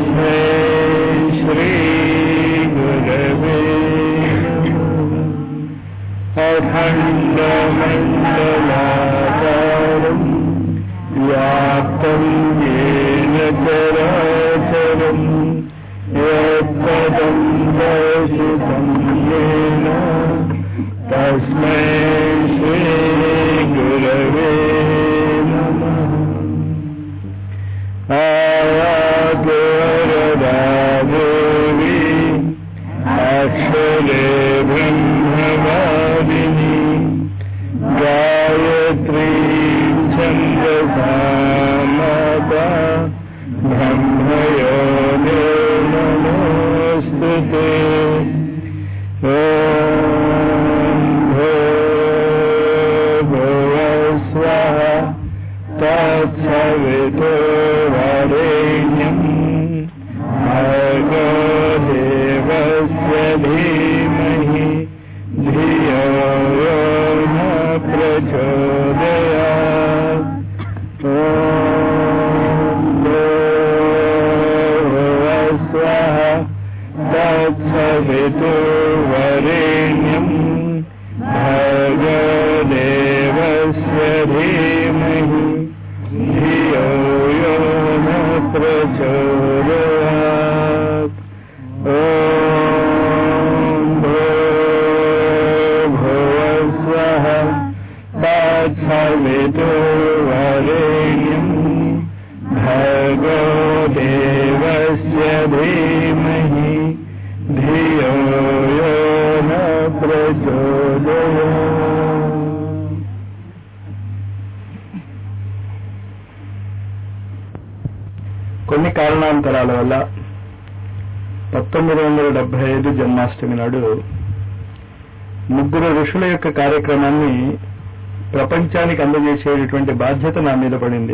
तस्मै श्रीगुरवे अखण्डमण्डलाकारम् व्याप्तं येन चराचरम् यत्पदं दर्शितं येन तस्मै श्रीगुरवे नमः आयागरदादेवी अक्षरे ब्रह्मवादिनी गायत्री छन्दसा माता ब्रह्मयोगे नमोऽस्तु ते ॐ भुवस्वः तत्सवितो वरेण्यम् भर्गो देवस्य धीमहि धियो यो न प्रचोदयात् ॐ भुवस्वः तत्सवितो वरेण्यम् भर्गदेवस्य धीमहि धियो यो न प्रचोदयात् ॐ भुवस्वः तत्सवितो वरेण्यम् भर्गो देवस्य धीमहि धियो यो न प्रचोदयात् కొన్ని కారణాంతరాల వల్ల పంతొమ్మిది వందల డెబ్బై ఐదు జన్మాష్టమి నాడు ముగ్గురు ఋషుల యొక్క కార్యక్రమాన్ని ప్రపంచానికి అందజేసేటటువంటి బాధ్యత నా మీద పడింది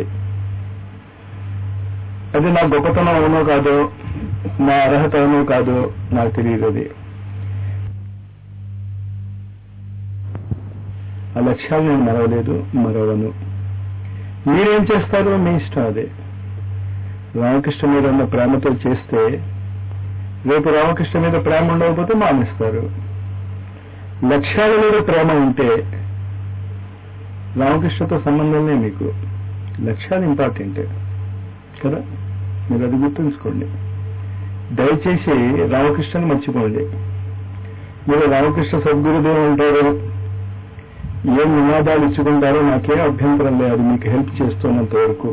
అది నా గొప్పతనం అవునో కాదో నా అర్హత అవునో కాదో నాకు తెలియదు అది ఆ లక్ష్యాలు నేను మరవలేదు మరవను మీరేం చేస్తారో మీ ఇష్టం అదే రామకృష్ణ మీద ఉన్న ప్రేమతో చేస్తే రేపు రామకృష్ణ మీద ప్రేమ ఉండకపోతే మానేస్తారు లక్ష్యాల మీద ప్రేమ ఉంటే రామకృష్ణతో సంబంధమే మీకు లక్ష్యాలు ఇంపార్టెంట్ కదా మీరు అది గుర్తుంచుకోండి దయచేసి రామకృష్ణని మర్చిపోండి మీరు రామకృష్ణ సద్గురుదేవ్ ఉంటారు ఏం నినాదాలు ఇచ్చుకుంటారో నాకేం అభ్యంతరం లేదు మీకు హెల్ప్ చేస్తున్నంత వరకు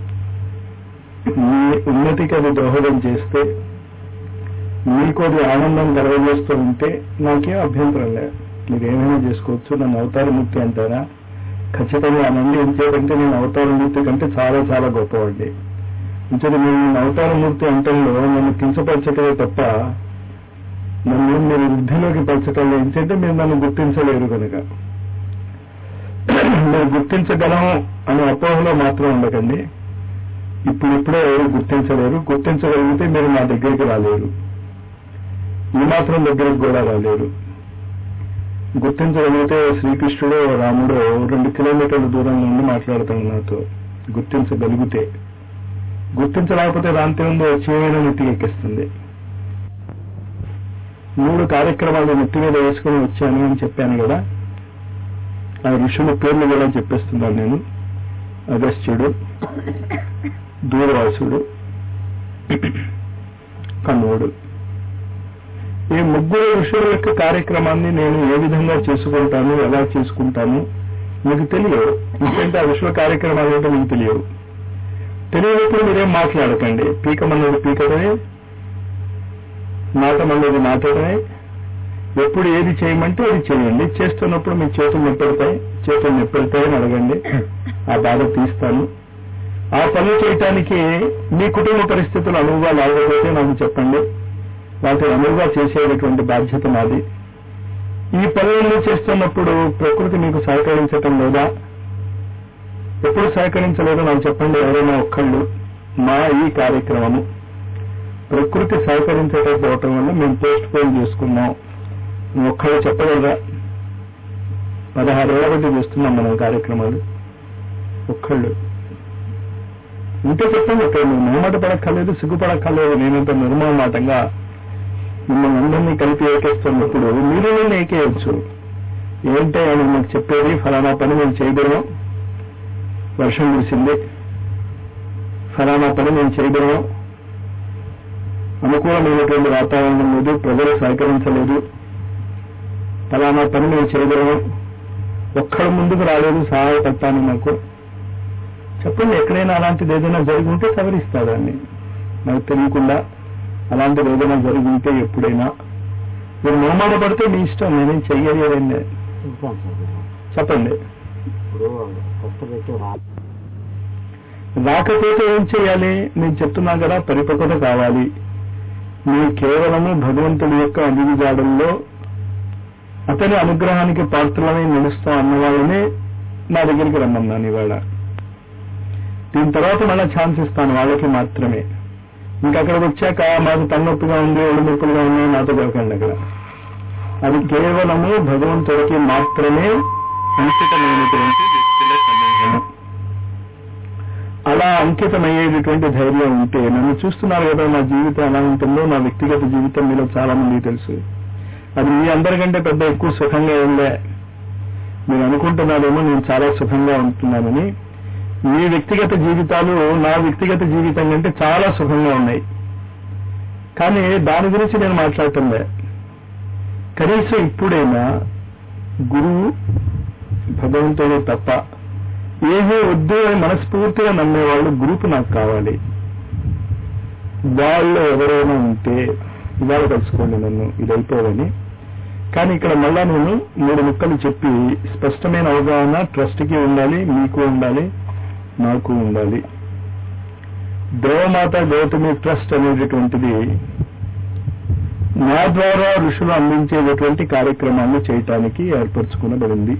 మీ ఉన్నతికి అది దోహదం చేస్తే మీకు అది ఆనందం కలగజేస్తూ ఉంటే నాకేం అభ్యంతరం లేదు మీరు ఏమైనా చేసుకోవచ్చు నన్ను అవతారమూర్తి అంటారా ఖచ్చితంగా అనండి ఎంచేదంటే నేను అవతారమూర్తి కంటే చాలా చాలా గొప్పవాడిని ఇంచేది మీరు నేను అవతారమూర్తి అంటంలో నన్ను కించపరచటమే తప్ప నన్ను మీరు వృద్ధిలోకి పరచటంలో ఎంచేంటే మీరు నన్ను గుర్తించలేరు కనుక మీరు గుర్తించగలం అనే అపోహలో మాత్రం ఉండకండి ఇప్పుడిప్పుడే గుర్తించలేరు గుర్తించగలిగితే మీరు నా దగ్గరికి రాలేరు ఈ మాత్రం దగ్గరికి కూడా రాలేరు గుర్తించగలిగితే శ్రీకృష్ణుడు రాముడు రెండు కిలోమీటర్ల దూరం నుండి మాట్లాడతాడు నాతో గుర్తించగలిగితే గుర్తించలేకపోతే దాంతో ఉందో వచ్చేమైనా నెత్తికి ఎక్కిస్తుంది మూడు కార్యక్రమాలు నెత్తి మీద వేసుకుని వచ్చాను అని చెప్పాను కదా ఆ ఋషుల పేర్లు కూడా చెప్పేస్తున్నాను నేను అగస్త్యుడు దూర్వాసుడు కన్నుడు ఈ ముగ్గురు ఋషుల యొక్క కార్యక్రమాన్ని నేను ఏ విధంగా చేసుకుంటాను ఎలా చేసుకుంటాను మీకు తెలియవు ఎందుకంటే ఆ ఋషుల కార్యక్రమాలు ఏంటో మీకు తెలియవు తెలియనప్పుడు మీరేం మాట్లాడకండి పీకమన్నది పీకటమే నాటమన్నది నాటడమే ఎప్పుడు ఏది చేయమంటే అది చేయండి చేస్తున్నప్పుడు మీ చేతులు నొప్పెడతాయి చేతులు నొప్పెడతాయని అడగండి ఆ బాధ తీస్తాను ఆ పని చేయటానికి మీ కుటుంబ పరిస్థితులు అనువుగా లేకపోతే నాకు చెప్పండి వాటిని అనువుగా చేసేటటువంటి బాధ్యత నాది ఈ పనులన్నీ చేస్తున్నప్పుడు ప్రకృతి మీకు సహకరించటం లేదా ఎప్పుడు సహకరించలేదో నాకు చెప్పండి ఎవరైనా ఒక్కళ్ళు మా ఈ కార్యక్రమము ప్రకృతి సహకరించకపోవటం వల్ల మేము పోస్ట్ పోన్ చేసుకున్నాం ఒక్కళ్ళు చెప్పగలరా పదహారేళ్ల బట్టి చేస్తున్నాం మనం కార్యక్రమాలు ఒక్కళ్ళు ఉంటే చెప్పండి ఇక్కడ నువ్వు మొహమాట పడక్కర్లేదు సిగ్గుపడక్కర్లేదు నేనంత నిర్మమాటంగా మిమ్మల్ని అందరినీ కలిపి ఏకేస్తున్నప్పుడు మీరు నేను ఏకేయచ్చు ఏంటే అని మాకు చెప్పేది ఫలానా పని మేము చేయగలం వర్షం కురిసింది ఫలానా పని మేము చేయగలం అనుకూలమైనటువంటి వాతావరణం లేదు ప్రజలు సహకరించలేదు ఫలానా పని మేము చేయగలం ఒక్కడు ముందుకు రాలేదు సహాయపడతాను నాకు చెప్పండి ఎక్కడైనా అలాంటిది ఏదైనా జరిగి ఉంటే సవరిస్తా దాన్ని నాకు తెలియకుండా అలాంటిది ఏదైనా జరిగి ఉంటే ఎప్పుడైనా మీరు మొహమాట పడితే మీ ఇష్టం నేనేం చెయ్యలేదండి చూసాను సార్ నేను. చెప్పండి ఇప్పుడు కష్టపెట్టి రా రాకపోతే ఏం చేయాలి నేను చెప్తున్నా కదా పరిపక్వత కావాలి మీరు కేవలము భగవంతుడి యొక్క అడుగుజాడల్లో అతని అనుగ్రహానికి పాత్రలని నిలుస్తాం అన్న వాళ్ళని నా దగ్గరికి రమ్మన్నాను ఇవాళ దీని తర్వాత మళ్ళీ ఛాన్స్ ఇస్తాను వాళ్ళకి మాత్రమే ఇంకా అక్కడికి వచ్చాక మాకు తలనొప్పిగా ఉంది ఒళ్ళు నొప్పులుగా ఉన్నాయి నాతో చెప్పండి అక్కడ అది కేవలము భగవంతుడికి మాత్రమే అంకితమైనటువంటి వ్యక్తుల సమూహము అలా అంకితమయ్యేటటువంటి ధైర్యం ఉంటే నన్ను చూస్తున్నారు కదా నా జీవితం ఎలా ఉంటుందో నా వ్యక్తిగత జీవితం మీలో చాలా మంది తెలుసు అది మీ అందరికంటే పెద్ద ఎక్కువ సుఖంగా ఉందే మీరు అనుకుంటున్నారేమో నేను చాలా సుఖంగా ఉంటున్నానని మీ వ్యక్తిగత జీవితాలు నా వ్యక్తిగత జీవితం కంటే చాలా సుఖంగా ఉన్నాయి కానీ దాని గురించి నేను మాట్లాడుతుండే కనీసం ఇప్పుడైనా గురువు భగవంతుడు తప్ప ఏమీ వద్దు అని మనస్ఫూర్తిగా నమ్మేవాళ్ళు గ్రూప్ నాకు కావాలి వాళ్ళు ఎవరైనా ఉంటే ఇవాళ కలుసుకోండి నన్ను ఇది అయిపోవని కానీ ఇక్కడ మళ్ళా నేను మూడు ముక్కలు చెప్పి స్పష్టమైన అవగాహన ట్రస్ట్కి ఉండాలి మీకు ఉండాలి నాకు ఉండాలి దేవమాత గౌతమి ట్రస్ట్ అనేటటువంటిది నా ద్వారా ఋషులు అందించేటటువంటి కార్యక్రమాన్ని చేయటానికి ఏర్పరచుకునబడింది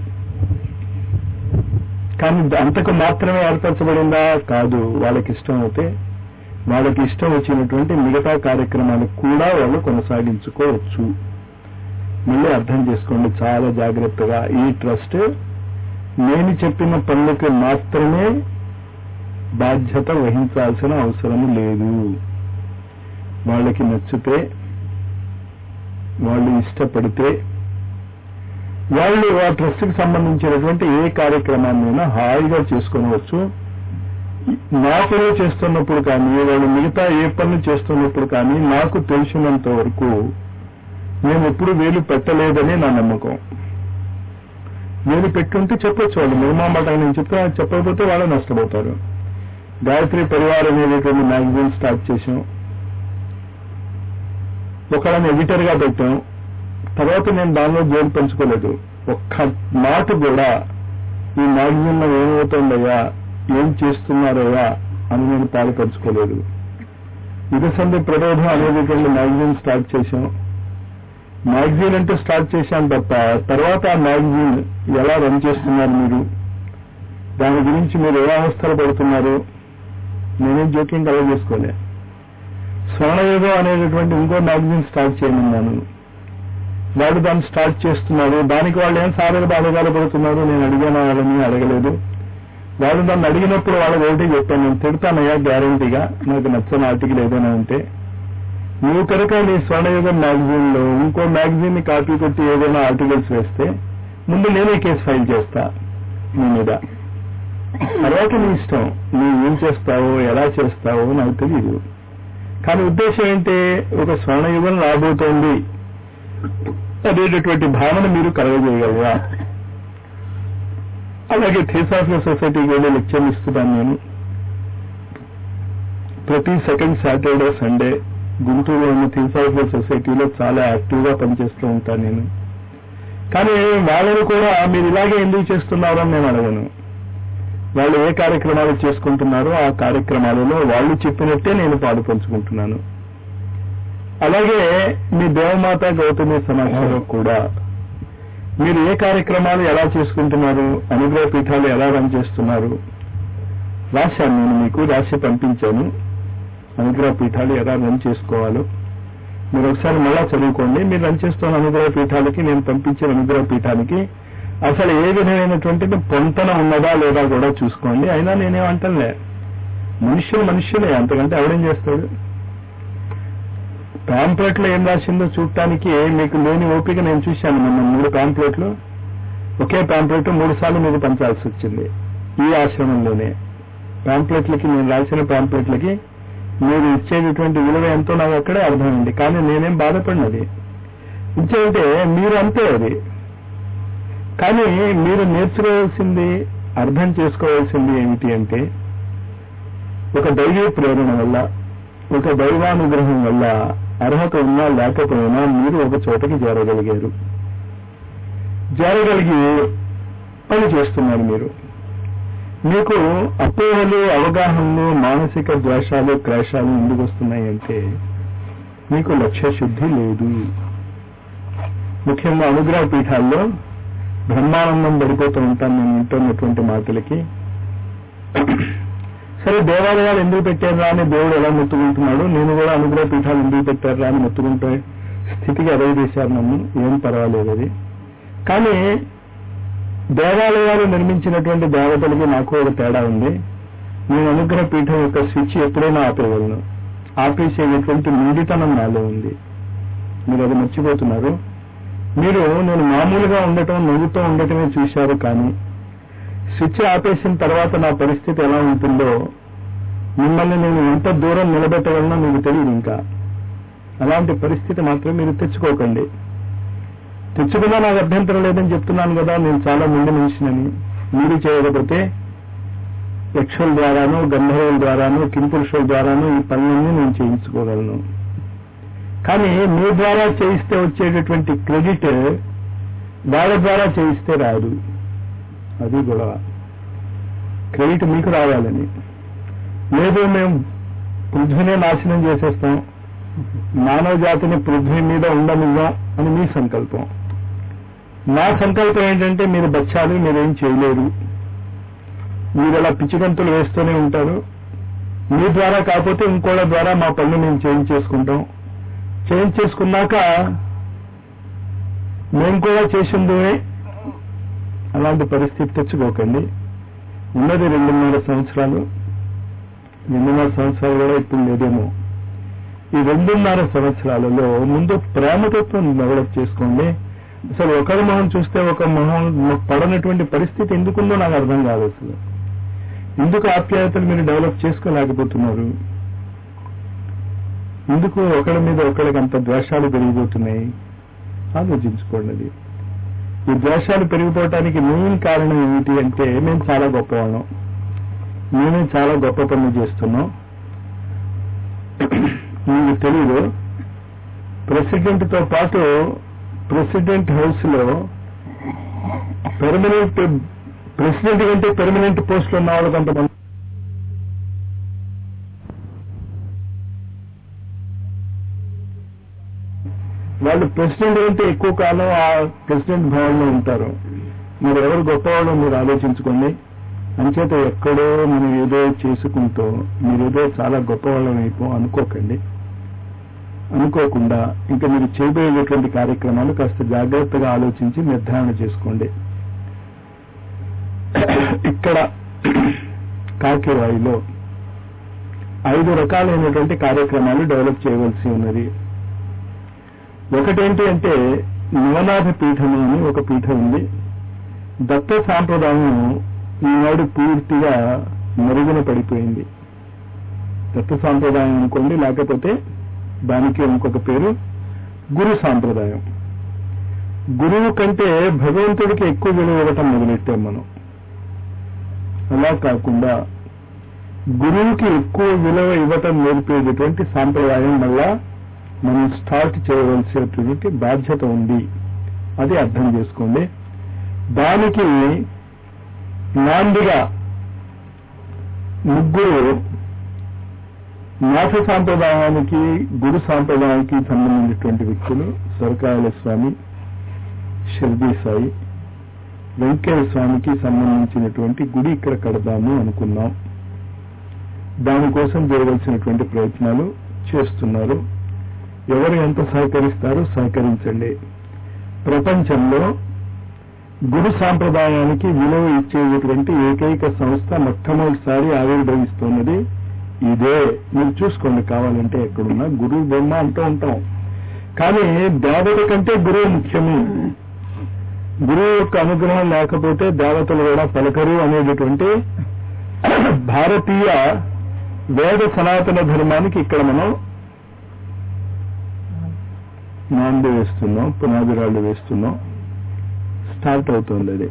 కానీ అంతకు మాత్రమే ఏర్పరచబడిందా కాదు వాళ్ళకి ఇష్టం అయితే వాళ్ళకి ఇష్టం వచ్చినటువంటి మిగతా కార్యక్రమాలు కూడా వాళ్ళు కొనసాగించుకోవచ్చు మళ్ళీ అర్థం చేసుకోండి చాలా జాగ్రత్తగా ఈ ట్రస్ట్ నేను చెప్పిన పనులకి మాత్రమే బాధ్యత వహించాల్సిన అవసరం లేదు వాళ్ళకి నచ్చితే వాళ్ళు ఇష్టపడితే వాళ్ళు ఆ ట్రస్ట్ కి సంబంధించినటువంటి ఏ కార్యక్రమాన్నైనా హాయిగా చేసుకోవచ్చు నా పనులు చేస్తున్నప్పుడు కానీ వాళ్ళు మిగతా ఏ పనులు చేస్తున్నప్పుడు కానీ నాకు తెలిసినంత వరకు మేము ఎప్పుడు వేలు పెట్టలేదని నా నమ్మకం వేలు పెట్టుంటే చెప్పొచ్చు వాళ్ళు నిర్మామాట నేను చెప్తే చెప్పకపోతే వాళ్ళు నష్టపోతారు గాయత్రి పరివార్ అనేటటువంటి మ్యాగజైన్ స్టార్ట్ చేసాం ఒకళ్ళని ఎడిటర్ గా పెట్టాం తర్వాత నేను దానిలో జోలు పెంచుకోలేదు ఒక్క మాట కూడా ఈ మ్యాగజైన్ లో ఏమవుతుందయ్యా ఏం చేస్తున్నారయ్యా అని నేను పాలుపంచుకోలేదు యుగసంధి ప్రబోధం అనేటటువంటి మ్యాగజైన్ స్టార్ట్ చేశాం మ్యాగజైన్ అంటే స్టార్ట్ చేశాను తప్ప తర్వాత ఆ మ్యాగజైన్ ఎలా రన్ చేస్తున్నారు మీరు దాని గురించి మీరు ఏ అవస్థలు పడుతున్నారు నేనేం జోక్యం కలగజేసుకోలే స్వర్ణయుగం అనేటటువంటి ఇంకో మ్యాగజైన్ స్టార్ట్ చేయమన్నాను వాళ్ళు దాన్ని స్టార్ట్ చేస్తున్నారు దానికి వాళ్ళు ఏం సాధక బాధకాలు పడుతున్నారు నేను అడిగాను వాళ్ళని అడగలేదు వాళ్ళు నన్ను అడిగినప్పుడు వాళ్ళకి ఒకటి చెప్పాను నేను తిడతానయ్యా గ్యారంటీగా నాకు నచ్చని ఆర్టికల్ ఏదైనా ఉంటే నువ్వు కనుక నీ స్వర్ణయుగం మ్యాగజైన్ లో ఇంకో మ్యాగజైన్ ని కాపీ కొట్టి ఏదైనా ఆర్టికల్స్ వేస్తే ముందు నేనే కేసు ఫైల్ చేస్తా నీ మీద తర్వాత నీ ఇష్టం నువ్వు ఏం చేస్తావో ఎలా చేస్తావో నాకు తెలియదు కానీ ఉద్దేశం ఏంటి ఒక స్వర్ణయుగం రాబోతోంది అనేటటువంటి భావన మీరు కలగజేయగలరా అలాగే థియోసాఫికల్ సొసైటీకి వెళ్ళి లెక్చర్లు ఇస్తున్నాను నేను ప్రతి సెకండ్ సాటర్డే సండే గుంటూరులో ఉన్న థియోసాఫికల్ సొసైటీలో చాలా యాక్టివ్ గా పనిచేస్తూ ఉంటాను నేను కానీ వాళ్ళని కూడా మీరు ఇలాగే ఎందుకు చేస్తున్నారు అని నేను అడగను వాళ్ళు ఏ కార్యక్రమాలు చేసుకుంటున్నారో ఆ కార్యక్రమాలలో వాళ్ళు చెప్పినట్టే నేను పాలు పంచుకుంటున్నాను అలాగే మీ దేవమాత గౌతమి సమాజంలో కూడా మీరు ఏ కార్యక్రమాలు ఎలా చేసుకుంటున్నారు అనుగ్రహ పీఠాలు ఎలా రన్ చేస్తున్నారు రాశాను నేను మీకు రాసి పంపించాను అనుగ్రహ పీఠాలు ఎలా రన్ చేసుకోవాలో మీరు ఒకసారి మళ్ళా చదువుకోండి మీరు రన్ చేస్తున్న అనుగ్రహ పీఠాలకి నేను పంపించిన అనుగ్రహ పీఠానికి అసలు ఏ విధమైనటువంటి పొంతన ఉన్నదా లేదా కూడా చూసుకోండి అయినా నేనేమంటలే మనుష్యులు మనుష్యులే అంతకంటే ఎవడేం చేస్తాడు ప్యాంప్లెట్లో ఏం రాసిందో చూడటానికి మీకు లేని ఓపిక నేను చూశాను మొన్న మూడు ప్యాంప్లెట్లు ఒకే ప్యాంప్లెట్ మూడు సార్లు మీరు పంచాల్సి వచ్చింది ఈ ఆశ్రమంలోనే ప్యాంప్లెట్లకి నేను రాసిన ప్యాంప్లెట్లకి మీరు ఇచ్చేటటువంటి విలువ ఎంతో నాకు అక్కడే అర్థమైంది కానీ నేనేం బాధపడినది ఇచ్చేంటే మీరు అంతే అది కానీ మీరు నేర్చుకోవాల్సింది అర్థం చేసుకోవాల్సింది ఏమిటి అంటే ఒక దైవీ ప్రేరణ వల్ల ఒక దైవానుగ్రహం వల్ల అర్హత ఉన్నా లేకపోయినా మీరు ఒక చోటకి చేరగలిగారు చేరగలిగి పని చేస్తున్నారు మీరు మీకు అపోహలు అవగాహనలు మానసిక ద్వేషాలు క్లేశాలు ఎందుకు వస్తున్నాయి అంటే మీకు లక్ష్య శుద్ధి లేదు ముఖ్యంగా అనుగ్రహ పీఠాల్లో బ్రహ్మానందం పడిపోతూ ఉంటాను నేను వింటున్నటువంటి మాటలకి సరే దేవాలయాలు ఎందుకు పెట్టారా అని దేవుడు ఎలా మొత్తుకుంటున్నాడు నేను కూడా అనుగ్రహ పీఠాలు ఎందుకు పెట్టారా అని మొత్తుకుంటే స్థితికి ఎదగదీశారు నన్ను ఏం పర్వాలేదు అది కానీ దేవాలయాలు నిర్మించినటువంటి దేవతలకి నాకు ఒక తేడా ఉంది నేను అనుగ్రహ పీఠం యొక్క స్విచ్ ఎప్పుడైనా ఆపేయగలను ఆపేసేటటువంటి నిండితనం నాలో ఉంది మీరు అది మర్చిపోతున్నారు మీరు నేను మామూలుగా ఉండటం నవ్వుతూ ఉండటమే చూశారు కానీ స్విచ్ ఆపేసిన తర్వాత నా పరిస్థితి ఎలా ఉంటుందో మిమ్మల్ని నేను ఎంత దూరం నిలబెట్టగలనో మీకు తెలియదు ఇంకా అలాంటి పరిస్థితి మాత్రం మీరు తెచ్చుకోకండి తెచ్చుకున్నా నాకు అభ్యంతరం లేదని చెప్తున్నాను కదా నేను చాలా ముందు మనిషినని మీరు చేయకపోతే యక్షుల ద్వారాను గంధర్వుల ద్వారాను కింపురుషుల ద్వారాను ఈ పనులన్నీ నేను చేయించుకోగలను కానీ మీ ద్వారా చేయిస్తే వచ్చేటటువంటి క్రెడిట్ వాళ్ళ ద్వారా చేయిస్తే రాదు అది గొడవ క్రెడిట్ మీకు రావాలని లేదు మేము పృథ్వీనే నాశనం చేసేస్తాం మానవ జాతిని పృథ్వీ మీద ఉండనివ్వం అని మీ సంకల్పం నా సంకల్పం ఏంటంటే మీరు బచ్చాలు మీరేం చేయలేరు మీరు అలా పిచ్చిగంతులు వేస్తూనే ఉంటారు మీ ద్వారా కాకపోతే ఇంకోళ్ళ ద్వారా మా పనులు మేము చేయించేసుకుంటాం చేయించేసుకున్నాక మేము కూడా చేసిందే అలాంటి పరిస్థితి తెచ్చుకోకండి ఉన్నది రెండున్నర సంవత్సరాలు రెండున్నర సంవత్సరాలు కూడా ఇప్పుడు లేదేమో ఈ రెండున్నర సంవత్సరాలలో ముందు ప్రేమతత్వం డెవలప్ చేసుకోండి అసలు ఒకరి మొహం చూస్తే ఒక మొహం పడనటువంటి పరిస్థితి ఎందుకుందో నాకు అర్థం కాదు అసలు ఎందుకు ఆప్యాయతలు మీరు డెవలప్ చేసుకోలేకపోతున్నారు ఎందుకు ఒకరి మీద ఒకరికి అంత ద్వేషాలు పెరిగిపోతున్నాయి ఆలోచించుకోండి అది ఈ ద్వేషాలు పెరిగిపోవటానికి మెయిన్ కారణం ఏమిటి అంటే మేము చాలా గొప్పవాళ్ళం మేమే చాలా గొప్ప పనులు చేస్తున్నాం మీకు తెలియదు ప్రెసిడెంట్ తో పాటు ప్రెసిడెంట్ హౌస్ లో పెర్మనెంట్ ప్రెసిడెంట్ కంటే పెర్మనెంట్ పోస్ట్ ఉన్న వాళ్ళు కొంతమంది వాళ్ళు ప్రెసిడెంట్ కంటే ఎక్కువ కాలం ఆ ప్రెసిడెంట్ భవన్లో ఉంటారు మీరు ఎవరు గొప్పవాళ్ళు మీరు ఆలోచించుకోండి అంచేత ఎక్కడో మనం ఏదో చేసుకుంటూ మీరు ఏదో చాలా గొప్పవాళ్ళం అయిపో అనుకోకండి అనుకోకుండా ఇంకా మీరు చేయబోయేటటువంటి కార్యక్రమాలు కాస్త జాగ్రత్తగా ఆలోచించి నిర్ధారణ చేసుకోండి ఇక్కడ కాకివాయిలో ఐదు రకాలైనటువంటి కార్యక్రమాలు డెవలప్ చేయవలసి ఉన్నది ఒకటేంటి అంటే నవనాథ పీఠము అని ఒక పీఠం ఉంది దత్త సాంప్రదాయం ఈనాడు పూర్తిగా మరుగున పడిపోయింది దత్త సాంప్రదాయం అనుకోండి లేకపోతే దానికి ఇంకొక పేరు గురు సాంప్రదాయం గురువు కంటే భగవంతుడికి ఎక్కువ విలువ ఇవ్వటం మొదలెట్టాం మనం అలా కాకుండా గురువుకి ఎక్కువ విలువ ఇవ్వటం నేర్పేటటువంటి సాంప్రదాయం వల్ల మనం స్టార్ట్ చేయవలసినటువంటి బాధ్యత ఉంది అది అర్థం చేసుకోండి దానికి నాందిగా ముగ్గురు నాథ సాంప్రదాయానికి గురు సాంప్రదాయానికి సంబంధించినటువంటి వ్యక్తులు సొరకాయల స్వామి షిర్దీ సాయి వెంకయ్య స్వామికి సంబంధించినటువంటి గుడి ఇక్కడ కడదాము అనుకున్నాం దానికోసం చేయవలసినటువంటి ప్రయత్నాలు చేస్తున్నారు ఎవరు ఎంత సహకరిస్తారో సహకరించండి ప్రపంచంలో గురు సాంప్రదాయానికి విలువ ఇచ్చేటటువంటి ఏకైక సంస్థ మొట్టమొదటిసారి ఆవిర్భవిస్తున్నది ఇదే మీరు చూసుకోండి కావాలంటే ఎక్కడున్నా గురువు బొమ్మ అంటూ ఉంటాం కానీ దేవత కంటే గురువు ముఖ్యము గురువు యొక్క అనుగ్రహం లేకపోతే దేవతలు కూడా పలకరు అనేటటువంటి భారతీయ వేద సనాతన ధర్మానికి ఇక్కడ మనం నాంది వేస్తున్నాం పునాదిరాళ్ళు వేస్తున్నాం స్టార్ట్ అవుతుంది అది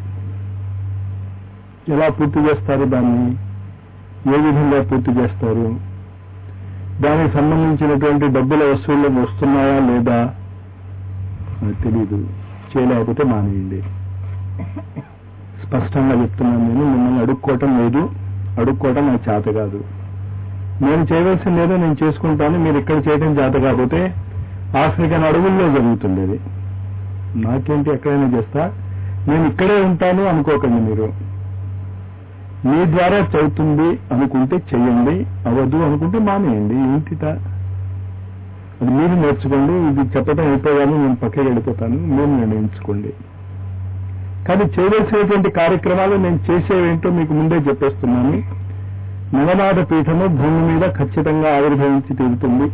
ఎలా పూర్తి చేస్తారు దాన్ని ఏ విధంగా పూర్తి చేస్తారు దానికి సంబంధించినటువంటి డబ్బుల వస్తువులు వస్తున్నాయా లేదా నాకు తెలియదు చేయలేకపోతే మానేయండి స్పష్టంగా చెప్తున్నాను నేను మిమ్మల్ని అడుక్కోవటం లేదు అడుక్కోవటం నాకు చేత కాదు నేను చేయవలసింది లేదో నేను చేసుకుంటాను మీరు ఇక్కడ చేయడం చేత కాకపోతే ఆఫ్రికన్ అడవుల్లో జరుగుతుండేది నాకేంటి ఎక్కడైనా చేస్తా నేను ఇక్కడే ఉంటాను అనుకోకండి మీరు మీ ద్వారా చదువుతుంది అనుకుంటే చెయ్యండి అవ్వదు అనుకుంటే మానేయండి ఏంటిట అది మీరు నేర్చుకోండి ఇది చెప్పడం అయిపోయాను నేను పక్కకి వెళ్ళిపోతాను మీరు నిర్ణయించుకోండి కానీ చేయవలసినటువంటి కార్యక్రమాలు నేను చేసేవేంటో మీకు ముందే చెప్పేస్తున్నాను నవనాథ పీఠము భూమి మీద ఖచ్చితంగా ఆవిర్భవించి తీరుతుంది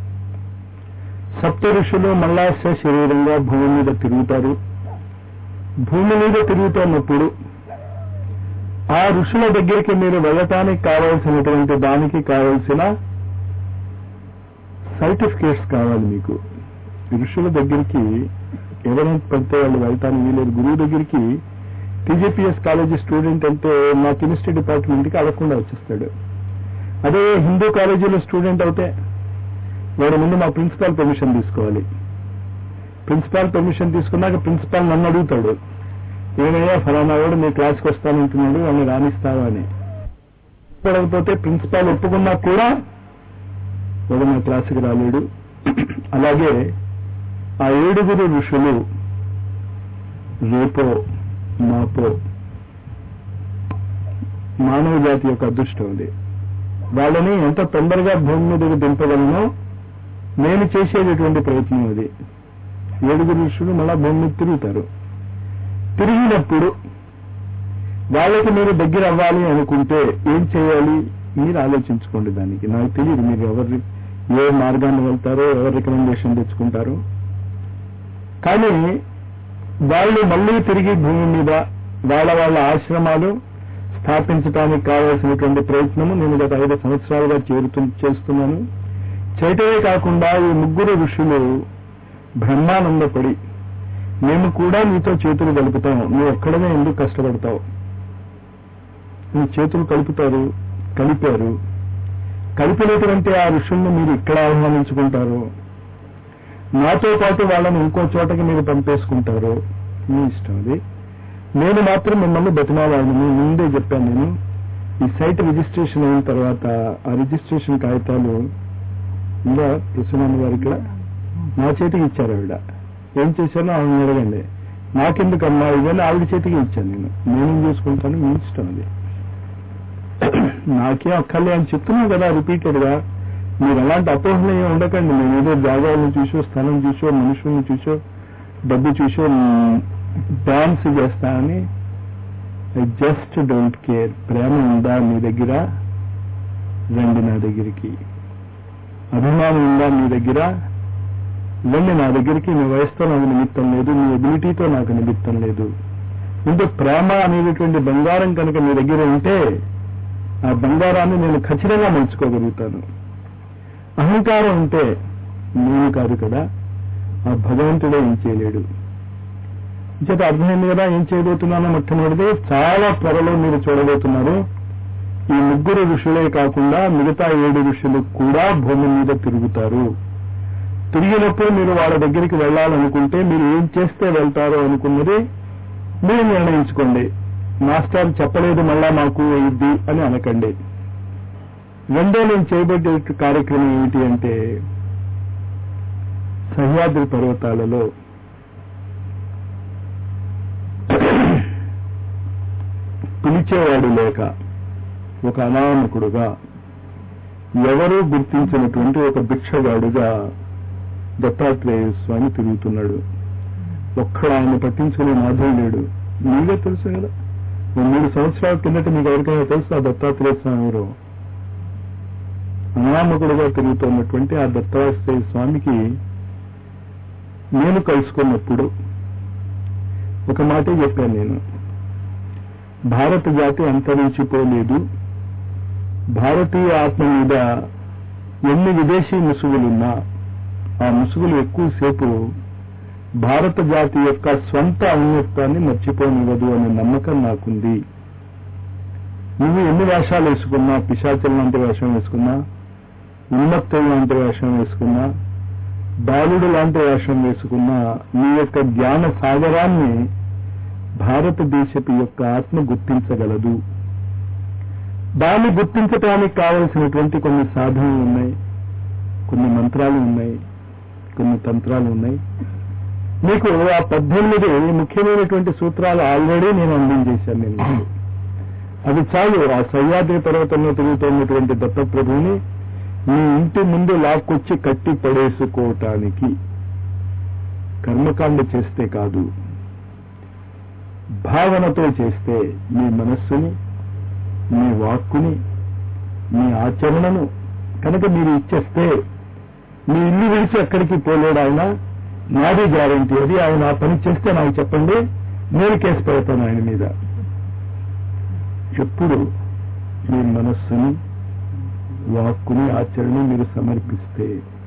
సప్త ఋషులు మళ్ళా శరీరంగా భూమి మీద తిరుగుతారు భూమి మీద తిరుగుతున్నప్పుడు ఆ ఋషుల దగ్గరికి మీరు వెళ్ళటానికి కావాల్సినటువంటి దానికి కావలసిన సర్టిఫికేట్స్ కావాలి మీకు ఋషుల దగ్గరికి ఎవరైనా పడితే వాళ్ళు వెళ్తాను వీలేదు గురువు దగ్గరికి టీజీపీఎస్ కాలేజీ స్టూడెంట్ అంటే మా కెమిస్ట్రీ డిపార్ట్మెంట్కి అడగకుండా వచ్చేస్తాడు అదే హిందూ కాలేజీలో స్టూడెంట్ అయితే వాడు ముందు మా ప్రిన్సిపాల్ పర్మిషన్ తీసుకోవాలి ప్రిన్సిపాల్ పర్మిషన్ తీసుకున్నాక ప్రిన్సిపాల్ నన్ను అడుగుతాడు ఏమయ్యా ఫలానా వాడు మీ క్లాస్కి వస్తానంటున్నాడు వాడిని రాణిస్తావా అని పడకపోతే ప్రిన్సిపాల్ ఒప్పుకున్నా కూడా వాడు నా క్లాసుకి రాలేడు అలాగే ఆ ఏడుగురు ఋషులు రేపో మాపో మానవ జాతి యొక్క అదృష్టం అది వాళ్ళని ఎంత తొందరగా భూమి మీదకి దింపగలనో నేను చేసేటటువంటి ప్రయత్నం అది ఏడుగురు ఋషులు మళ్ళా భూమి మీద తిరుగుతారు తిరిగినప్పుడు వాళ్ళకి మీరు దగ్గర అవ్వాలి అనుకుంటే ఏం చేయాలి మీరు ఆలోచించుకోండి దానికి నాకు తెలియదు మీరు ఎవరి ఏ మార్గాన్ని వెళ్తారో ఎవరి రికమెండేషన్ తెచ్చుకుంటారో కానీ వాళ్ళు మళ్ళీ తిరిగి భూమి మీద వాళ్ళ వాళ్ళ ఆశ్రమాలు స్థాపించడానికి కావాల్సినటువంటి ప్రయత్నము నేను గత ఐదు సంవత్సరాలుగా చేరుతు చేస్తున్నాను చేయటమే కాకుండా ఈ ముగ్గురు ఋషులు బ్రహ్మానందపడి మేము కూడా నీతో చేతులు కలుపుతాం నువ్వు ఒక్కడమే ఎందుకు కష్టపడతావు నీ చేతులు కలుపుతారు కలిపారు కలిపినటువంటి ఆ ఋషుల్ని మీరు ఇక్కడ ఆహ్వానించుకుంటారు నాతో పాటు వాళ్ళని ఇంకో చోటకి మీరు పంపేసుకుంటారు మీ ఇష్టం అది నేను మాత్రం మిమ్మల్ని బతిమాలాను మీ ముందే చెప్పాను నేను ఈ సైట్ రిజిస్ట్రేషన్ అయిన తర్వాత ఆ రిజిస్ట్రేషన్ కాగితాలు ఇంకా ప్రసన్నాన్ని గారు ఇక్కడ నా చేతికి ఇచ్చారు ఆవిడ ఏం చేశానో ఆవిడ అడగండి నాకెందుకమ్మా ఇవన్నీ ఆవిడ చేతికి ఇచ్చాను నేను నేనేం చేసుకుంటాను మీ ఇష్టం అది నాకేం అక్కర్లే అని చెప్తున్నావు కదా రిపీటెడ్ గా మీరు అలాంటి అపోహలు ఏమి ఉండకండి మేము ఏదో జాగాలను చూసో స్థలం చూసో మనుషుల్ని చూసో డబ్బు చూసో డాన్స్ చేస్తానని ఐ జస్ట్ డోంట్ కేర్ ప్రేమ ఉందా మీ దగ్గర రండి నా దగ్గరికి అభిమానం ఉందా మీ దగ్గర రండి నా దగ్గరికి మీ వయసుతో నాకు నిమిత్తం లేదు మీ ఎబిలిటీతో నాకు నిమిత్తం లేదు ముందు ప్రేమ అనేటటువంటి బంగారం కనుక మీ దగ్గర ఉంటే ఆ బంగారాన్ని నేను ఖచ్చితంగా మంచుకోగలుగుతాను అహంకారం ఉంటే నేను కాదు కదా ఆ భగవంతుడే ఏం చేయలేడు చేత అర్థమైంది కదా ఏం చేయబోతున్నానో మొట్టమొదటిది చాలా త్వరలో మీరు చూడబోతున్నారు ఈ ముగ్గురు ఋషులే కాకుండా మిగతా ఏడు ఋషులు కూడా భూమి మీద తిరుగుతారు తిరిగినప్పుడు మీరు వాళ్ళ దగ్గరికి వెళ్ళాలనుకుంటే మీరు ఏం చేస్తే వెళ్తారో అనుకున్నది మీరు నిర్ణయించుకోండి మాస్టర్ చెప్పలేదు మళ్ళా మాకు ఇది అని అనకండి రెండో నేను చేయబడ్డే కార్యక్రమం ఏమిటి అంటే సహ్యాద్రి పర్వతాలలో పిలిచేవాడు లేక ఒక అనామకుడుగా ఎవరూ గుర్తించినటువంటి ఒక భిక్షగాడుగా దత్తాత్రేయ స్వామి తిరుగుతున్నాడు ఒక్కడు ఆయన పట్టించుకునే మాధవం లేడు మీరే తెలుసు కదా ఓ మూడు సంవత్సరాల కిందట మీకు ఎవరికైనా తెలుసు ఆ దత్తాత్రేయ స్వామి ఎవరో అనామకుడుగా తిరుగుతున్నటువంటి ఆ దత్తాత్రేయ స్వామికి నేను కలుసుకున్నప్పుడు ఒక మాటే చెప్పాను నేను భారత జాతి అంతరించిపోలేదు భారతీయ ఆత్మ మీద ఎన్ని విదేశీ ముసుగులున్నా ఆ ముసుగులు ఎక్కువసేపు భారత జాతి యొక్క స్వంత ఔన్నత్యాన్ని మర్చిపోనివ్వదు అనే నమ్మకం నాకుంది నువ్వు ఎన్ని వేషాలు వేసుకున్నా పిశాచం లాంటి వేషం వేసుకున్నా ఉన్మత్తం లాంటి వేషం వేసుకున్నా బాలుడు లాంటి వేషం వేసుకున్నా నీ యొక్క జ్ఞాన సాగరాన్ని భారతదేశపు యొక్క ఆత్మ గుర్తించగలదు దాన్ని గుర్తించటానికి కావలసినటువంటి కొన్ని సాధనలు ఉన్నాయి కొన్ని మంత్రాలు ఉన్నాయి కొన్ని తంత్రాలు ఉన్నాయి మీకు ఆ పద్దెనిమిది ముఖ్యమైనటువంటి సూత్రాలు ఆల్రెడీ నేను అందించేశాను నేను మీకు. అది చాలు ఆ సహ్యాద్రి పర్వతంలో తిరుగుతున్నటువంటి దత్తప్రభువుని మీ ఇంటి ముందు లాక్కొచ్చి కట్టి పడేసుకోవటానికి కర్మకాండ చేస్తే కాదు భావనతో చేస్తే మీ మనస్సుని మీ వాక్కుని మీ ఆచరణను కనుక మీరు ఇచ్చేస్తే మీ ఇల్లు విడిచి ఎక్కడికి పోలేడు ఆయన నాది గ్యారంటీ అది ఆయన ఆ పని చేస్తే నాకు చెప్పండి నేను కేసు పెడతాను ఆయన మీద ఎప్పుడు మీ మనస్సుని వాక్కుని ఆచరణ మీరు సమర్పిస్తే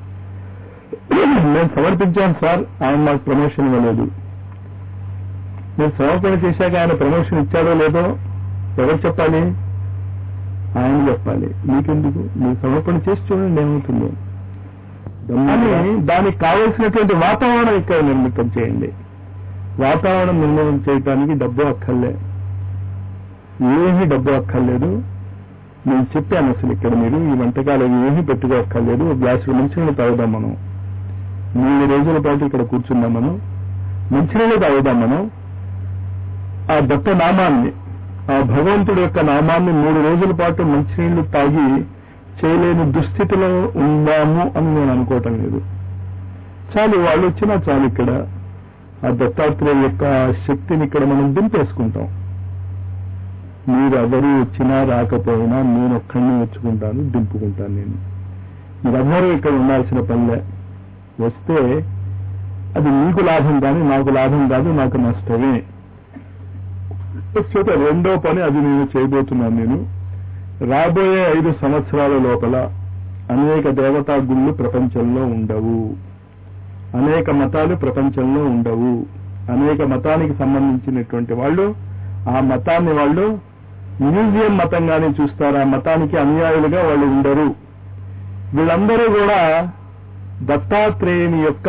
నేను సమర్పించాను సార్ ఆయన నాకు ప్రమోషన్ ఇవ్వలేదు నేను సమర్పణ చేశాక ఆయన ప్రమోషన్ ఇచ్చాడో లేదో ఎవరు చెప్పాలి ఆయన చెప్పాలి మీకెందుకు మీరు సమర్పణ చేసి చూడండి ఏమవుతుందో కానీ దానికి కావలసినటువంటి వాతావరణం ఇక్కడ నిర్మితం చేయండి వాతావరణం నిర్మాణం చేయడానికి డబ్బు అక్కర్లే ఏమీ డబ్బు అక్కర్లేదు నేను చెప్పాను అసలు ఇక్కడ మీరు ఈ వంటకాలు ఏమీ పెట్టుకోక్కర్లేదు ఒక గ్లాసు మంచినీళ్ళు తాగుదాం మనం మూడు రోజుల పాటు ఇక్కడ కూర్చున్నాం మనం మంచినీళ్ళు తాగుదాం మనం ఆ దత్త నామాన్ని ఆ భగవంతుడి యొక్క నామాన్ని మూడు రోజుల పాటు మంచినీళ్లు తాగి చేయలేని దుస్థితిలో ఉందాము అని నేను అనుకోవటం లేదు చాలు వాళ్ళు వచ్చినా చాలు ఇక్కడ ఆ దత్తాత్రేయ యొక్క శక్తిని ఇక్కడ మనం దింపేసుకుంటాం మీరు ఎవరు వచ్చినా రాకపోయినా నేను ఒక్కడిని వచ్చుకుంటాను దింపుకుంటాను నేను మీరందరూ ఇక్కడ ఉండాల్సిన పనిలే వస్తే అది మీకు లాభం కానీ నాకు లాభం కాదు నాకు నష్టమే ప్రస్తుత రెండో పని అది నేను చేయబోతున్నాను నేను రాబోయే ఐదు సంవత్సరాల లోపల అనేక దేవతా గుళ్ళు ప్రపంచంలో ఉండవు అనేక మతాలు ప్రపంచంలో ఉండవు అనేక మతానికి సంబంధించినటువంటి వాళ్ళు ఆ మతాన్ని వాళ్ళు మ్యూజియం మతంగానే చూస్తారు ఆ మతానికి అనుయాయులుగా వాళ్ళు ఉండరు వీళ్ళందరూ కూడా దత్తాత్రేయుని యొక్క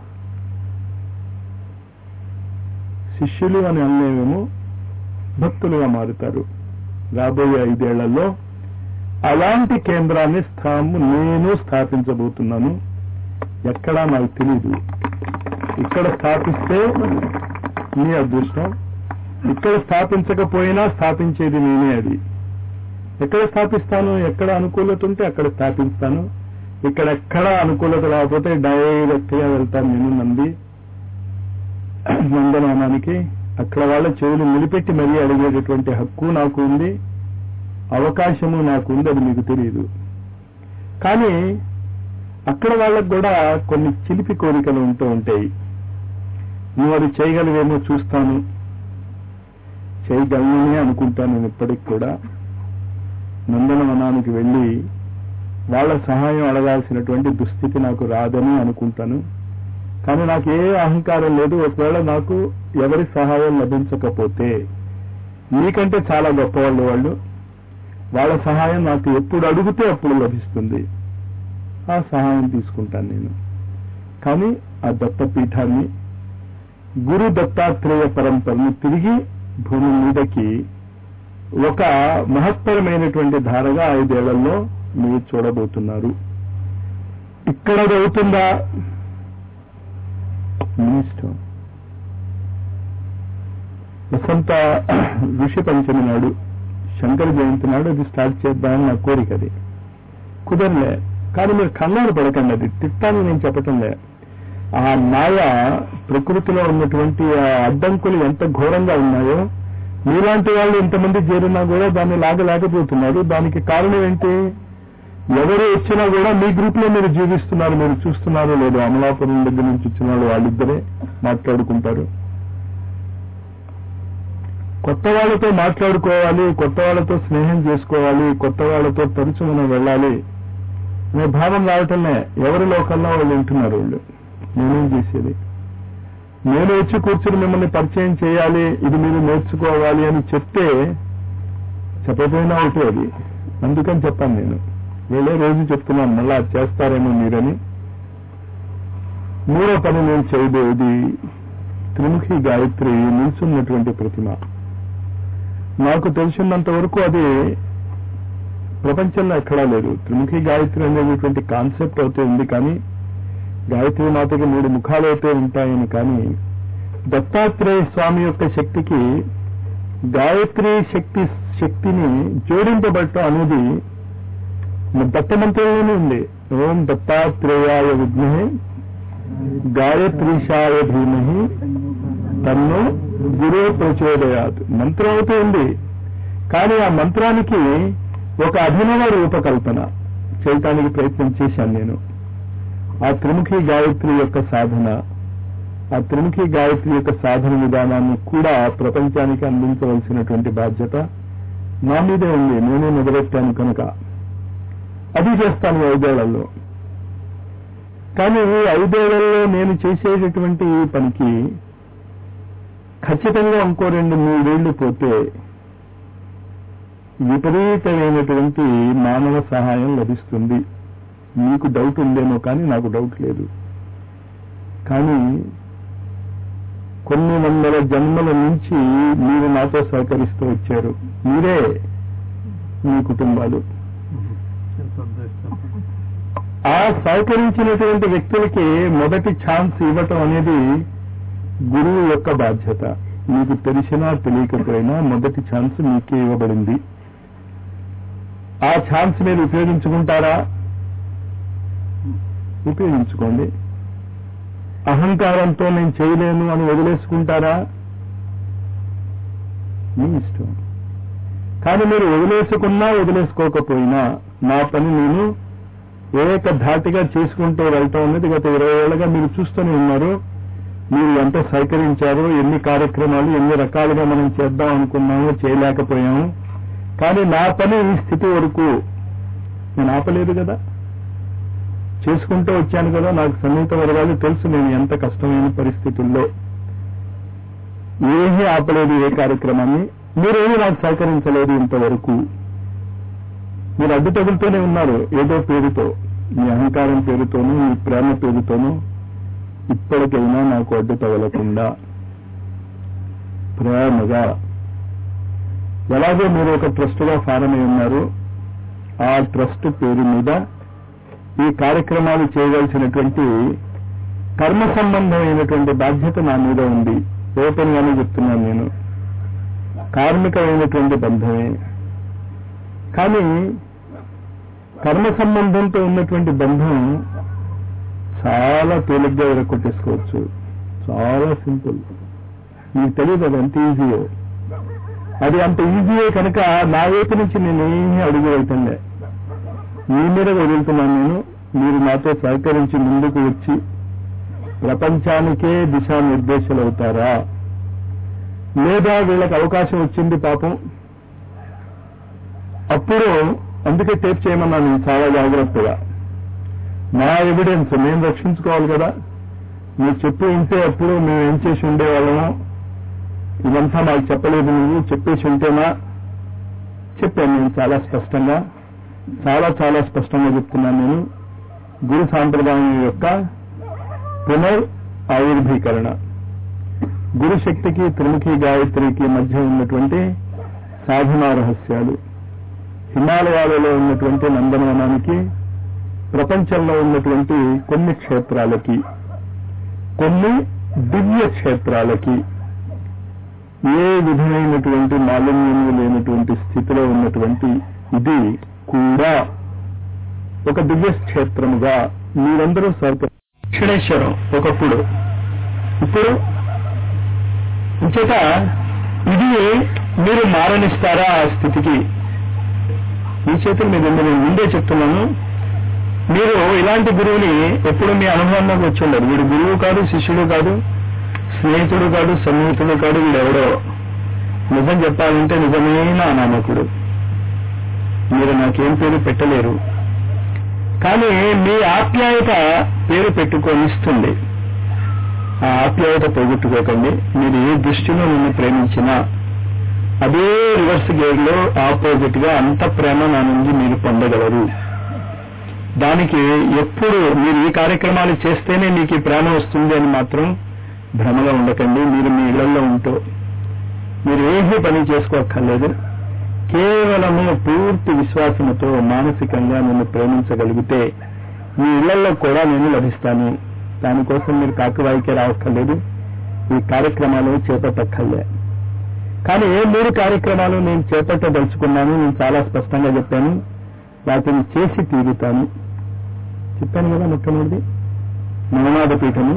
శిష్యులు అని అనలేమేమో భక్తులుగా మారుతారు రాబోయే ఐదేళ్లలో అలాంటి కేంద్రాన్ని స్థాము నేను స్థాపించబోతున్నాను ఎక్కడా నాకు తెలీదు ఇక్కడ స్థాపిస్తే మీ అదృష్టం ఇక్కడ స్థాపించకపోయినా స్థాపించేది నేనే అది ఎక్కడ స్థాపిస్తాను ఎక్కడ అనుకూలత ఉంటే అక్కడ స్థాపిస్తాను ఇక్కడ ఎక్కడ అనుకూలత రాకపోతే డైరెక్ట్ గా వెళ్తాను నేను నంది నందనవనానికి అక్కడ వాళ్ళ చెవులు నిలిపెట్టి మరీ అడిగేటటువంటి హక్కు నాకు ఉంది అవకాశము నాకు ఉంది అది మీకు తెలియదు కానీ అక్కడ వాళ్ళకు కూడా కొన్ని చిలిపి కోరికలు ఉంటూ ఉంటాయి నువ్వు అది చేయగలివేమో చూస్తాను చేయగలననే అనుకుంటాను నేను ఇప్పటికి కూడా నందనవనానికి వెళ్ళి వాళ్ళ సహాయం అడగాల్సినటువంటి దుస్థితి నాకు రాదని అనుకుంటాను కానీ నాకు ఏ అహంకారం లేదు ఒకవేళ నాకు ఎవరి సహాయం లభించకపోతే నీకంటే చాలా గొప్పవాళ్ళు వాళ్ళు వాళ్ళ సహాయం నాకు ఎప్పుడు అడిగితే అప్పుడు లభిస్తుంది ఆ సహాయం తీసుకుంటాను నేను కానీ ఆ దత్తపీఠాన్ని గురు దత్తాత్రేయ పరంపరను తిరిగి భూమి మీదకి ఒక మహత్తరమైనటువంటి ధారగా ఐదేళ్లలో మీరు చూడబోతున్నారు ఇక్కడ అది అవుతుందా మీ ఇష్టం వసంత ఋషి పంచమి నాడు శంకర జయంతి నాడు అది స్టార్ట్ చేద్దామని నా కోరిక అది కుదరలే కానీ మీరు కంగారు పడకండి అది తిట్టాలని నేను చెప్పటంలే ఆ మాయ ప్రకృతిలో ఉన్నటువంటి ఆ అడ్డంకులు ఎంత ఘోరంగా ఉన్నాయో మీలాంటి వాళ్ళు ఇంతమంది చేరినా కూడా దాన్ని లాగలేకపోతున్నారు దానికి కారణం ఏంటి ఎవరు వచ్చినా కూడా మీ గ్రూప్ లో మీరు జీవిస్తున్నారు మీరు చూస్తున్నారు లేదు అమలాపురం దగ్గర నుంచి వచ్చిన వాళ్ళు వాళ్ళిద్దరే మాట్లాడుకుంటారు కొత్త వాళ్ళతో మాట్లాడుకోవాలి కొత్త వాళ్ళతో స్నేహం చేసుకోవాలి కొత్త వాళ్ళతో తరచు మనం వెళ్ళాలి అనే భావం రావటంలే ఎవరి లోకల్లో వాళ్ళు ఉంటున్నారు వాళ్ళు నేనేం చేసేది నేను వచ్చి కూర్చుని మిమ్మల్ని పరిచయం చేయాలి ఇది మీరు నేర్చుకోవాలి అని చెప్తే చెప్పకపోయినా ఒకటే అది అందుకని చెప్పాను నేను వెళ్ళే రోజు చెప్తున్నాను మళ్ళా అది చేస్తారేమో మీరని మూడో పని నేను చేయబోయేది త్రిముఖి గాయత్రి నిల్చున్నటువంటి ప్రతిమ నాకు తెలిసినంత వరకు అది ప్రపంచంలో ఎక్కడా లేదు త్రిముఖి గాయత్రి అనేటువంటి కాన్సెప్ట్ అయితే ఉంది కానీ గాయత్రి మాతకి మూడు ముఖాలు అయితే ఉంటాయని కానీ దత్తాత్రేయ స్వామి యొక్క శక్తికి గాయత్రి శక్తి శక్తిని జోడింపబడటం అనేది దత్తమంత్రంలోనే ఉంది ఓం దత్తాత్రేయాయ విద్మహే గాయత్రీశాయ ధీమహి తన్ను గురు ప్రచోదయాత్ మంత్రం అయితే ఉంది కానీ ఆ మంత్రానికి ఒక అభినవ రూపకల్పన చేయటానికి ప్రయత్నం చేశాను నేను ఆ త్రిముఖి గాయత్రి యొక్క సాధన ఆ త్రిముఖి గాయత్రి యొక్క సాధన విధానాన్ని కూడా ప్రపంచానికి అందించవలసినటువంటి బాధ్యత నా మీదే ఉంది నేనే మొదలెట్టాను కనుక అది చేస్తాను ఈ ఐదేళ్లలో కానీ ఈ ఐదేళ్లలో నేను చేసేటటువంటి ఈ పనికి ఖచ్చితంగా ఇంకో రెండు మూడేళ్లు పోతే విపరీతమైనటువంటి మానవ సహాయం లభిస్తుంది మీకు డౌట్ ఉందేమో కానీ నాకు డౌట్ లేదు కానీ కొన్ని వందల జన్మల నుంచి మీరు నాతో సహకరిస్తూ వచ్చారు మీరే మీ కుటుంబాలు ఆ సహకరించినటువంటి వ్యక్తులకి మొదటి ఛాన్స్ ఇవ్వటం అనేది గురువు యొక్క బాధ్యత మీకు తెలిసినా తెలియకపోయినా మొదటి ఛాన్స్ మీకే ఇవ్వబడింది ఆ ఛాన్స్ మీరు ఉపయోగించుకుంటారా ఉపయోగించుకోండి అహంకారంతో నేను చేయలేను అని వదిలేసుకుంటారా మీ ఇష్టం కానీ మీరు వదిలేసుకున్నా వదిలేసుకోకపోయినా నా పని నేను ఏక ధాటిగా చేసుకుంటూ వెళ్తాం అనేది గత ఇరవై ఏళ్ళగా మీరు చూస్తూనే ఉన్నారు మీరు ఎంత సహకరించారో ఎన్ని కార్యక్రమాలు ఎన్ని రకాలుగా మనం చేద్దాం అనుకున్నామో చేయలేకపోయాము కానీ నా పని ఈ స్థితి వరకు నేను ఆపలేదు కదా చేసుకుంటూ వచ్చాను కదా నాకు సన్నిహిత వర్గాలు తెలుసు నేను ఎంత కష్టమైన పరిస్థితుల్లో ఏమీ ఆపలేదు ఏ కార్యక్రమాన్ని మీరేమీ నాకు సహకరించలేదు ఇంతవరకు మీరు అడ్డు తగులుతూనే ఉన్నారు ఏదో పేరుతో మీ అహంకారం పేరుతోనూ మీ ప్రేమ పేరుతోనూ ఇప్పటికైనా నాకు అడ్డు తగలకుండా ప్రేమగా ఎలాగో మీరు ఒక ట్రస్ట్గా ఫారం అయి ఉన్నారు ఆ ట్రస్ట్ పేరు మీద ఈ కార్యక్రమాలు చేయవలసినటువంటి కర్మ సంబంధమైనటువంటి బాధ్యత నా మీద ఉంది ఓపెన్ గానే చెప్తున్నాను నేను కార్మికమైనటువంటి బంధమే కానీ కర్మ సంబంధంతో ఉన్నటువంటి బంధం చాలా తేలిగ్గా విరక్కొట్టేసుకోవచ్చు చాలా సింపుల్ మీకు తెలియదు అది ఎంత ఈజీయో అది అంత ఈజీయే కనుక నా వైపు నుంచి నేనేమీ అడుగు వెళ్తుండే మీ మీద వదులుతున్నాను నేను మీరు నాతో సహకరించి ముందుకు వచ్చి ప్రపంచానికే దిశానిర్దేశాలు అవుతారా లేదా వీళ్ళకి అవకాశం వచ్చింది పాపం అప్పుడు అందుకే టేప్ చేయమన్నాను నేను చాలా జాగ్రత్తగా నా ఎవిడెన్స్ మేము రక్షించుకోవాలి కదా మీరు చెప్పి ఉంటే అప్పుడు మేము ఏం చేసి ఉండేవాళ్ళము ఇదంతా నాకు చెప్పలేదు నువ్వు చెప్పేసి ఉంటేనా చెప్పాను నేను చాలా స్పష్టంగా చాలా చాలా స్పష్టంగా చెప్తున్నాను నేను గురు సాంప్రదాయం యొక్క పునర్ ఆవిర్భీకరణ గురు శక్తికి త్రిముఖి గాయత్రికి మధ్య ఉన్నటువంటి సాధనా రహస్యాలు హిమాలయాలలో ఉన్నటువంటి నందనవనానికి ప్రపంచంలో ఉన్నటువంటి కొన్ని క్షేత్రాలకి కొన్ని దివ్య క్షేత్రాలకి ఏ విధమైనటువంటి మాలిన్యము లేనటువంటి స్థితిలో ఉన్నటువంటి ఇది కూడా ఒక దివ్య క్షేత్రముగా మీరందరూ సర్ప దక్షిణేశ్వరం ఒకప్పుడు ఇప్పుడు ఇంచేత ఇది మీరు మారనిస్తారా ఆ స్థితికి మీ చేతుల మీద ఉంది నేను ముందే చెప్తున్నాను మీరు ఇలాంటి గురువుని ఎప్పుడు మీ అనుభవంలోకి వచ్చి ఉండరు వీడు గురువు కాదు శిష్యుడు కాదు స్నేహితుడు కాదు సన్నిహితుడు కాదు వీడు ఎవడో నిజం చెప్పాలంటే నిజమైన అనామకుడు మీరు నాకేం పేరు పెట్టలేరు కానీ మీ ఆప్యాయత పేరు పెట్టుకొనిస్తుంది ఆ ఆప్యాయత పోగొట్టుకోకండి మీరు ఏ దృష్టిలో నిన్ను ప్రేమించినా అదే రివర్స్ గేర్ లో ఆపోజిట్ గా అంత ప్రేమ నా నుంచి మీరు పొందగలరు దానికి ఎప్పుడు మీరు ఈ కార్యక్రమాలు చేస్తేనే మీకు ఈ ప్రేమ వస్తుంది అని మాత్రం భ్రమలో ఉండకండి మీరు మీ ఇళ్లలో ఉంటూ మీరు ఏమీ పని చేసుకోక్కర్లేదు కేవలము పూర్తి విశ్వాసముతో మానసికంగా నన్ను ప్రేమించగలిగితే మీ ఇళ్లలో కూడా నేను లభిస్తాను దానికోసం మీరు కాకువాయికే రావక్కర్లేదు ఈ కార్యక్రమాలు చేపట్టక్కర్లే కానీ ఏ మూడు కార్యక్రమాలు నేను చేపట్టదలుచుకున్నాను నేను చాలా స్పష్టంగా చెప్పాను వాటిని చేసి తీరుతాను చెప్పాను కదా మొట్టమొదటి నవనాథ పీఠము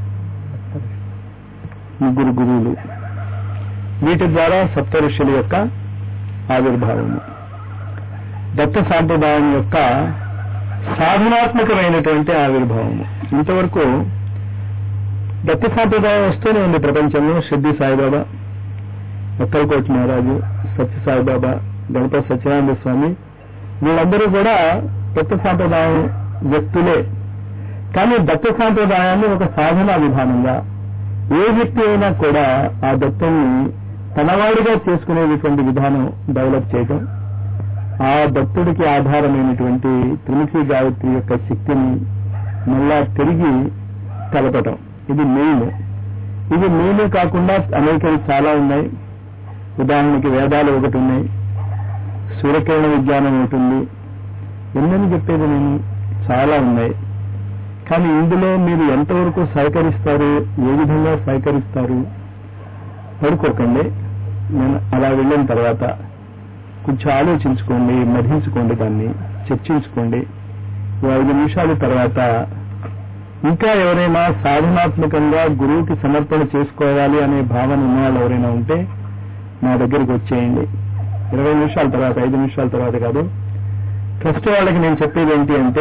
ముగ్గురు గురువులు వీటి ద్వారా సప్త ఋషుల యొక్క ఆవిర్భావము దత్త సాంప్రదాయం యొక్క సాధనాత్మకమైనటువంటి ఆవిర్భావము ఇంతవరకు దత్త సాంప్రదాయం వస్తూనే ఉంది ప్రపంచంలో షిర్డి సాయిబాబా ఒక్కలకోటి మహారాజు సత్య సాయిబాబా గణపతి సత్యనారాయణ స్వామి వీళ్ళందరూ కూడా దత్త సాంప్రదాయం వ్యక్తులే కానీ దత్త సాంప్రదాయాన్ని ఒక సాధనా విధానంగా ఏ వ్యక్తి అయినా కూడా ఆ దత్తుల్ని తనవాడిగా చేసుకునేటువంటి విధానం డెవలప్ చేయడం ఆ భక్తుడికి ఆధారమైనటువంటి త్రిముఖి గాయత్రి యొక్క శక్తిని మళ్ళా తిరిగి కలపటం ఇది మెయిన్ ఇది మెయిన్ కాకుండా అనేకవి చాలా ఉన్నాయి ఉదాహరణకి వేదాలు ఒకటి ఉన్నాయి సూర్యకిరణ విజ్ఞానం ఒకటి ఉంది ఎన్నని చెప్పేది నేను చాలా ఉన్నాయి కానీ ఇందులో మీరు ఎంతవరకు సహకరిస్తారు ఏ విధంగా సహకరిస్తారు పడుకోకండి నేను అలా వెళ్ళిన తర్వాత కొంచెం ఆలోచించుకోండి మధించుకోండి దాన్ని చర్చించుకోండి ఓ ఐదు నిమిషాల తర్వాత ఇంకా ఎవరైనా సాధనాత్మకంగా గురువుకి సమర్పణ చేసుకోవాలి అనే భావన ఉన్నవాళ్ళు ఎవరైనా ఉంటే నా దగ్గరికి వచ్చేయండి ఇరవై నిమిషాల తర్వాత ఐదు నిమిషాల తర్వాత కాదు ఫస్ట్ వాళ్ళకి నేను చెప్పేది ఏంటి అంటే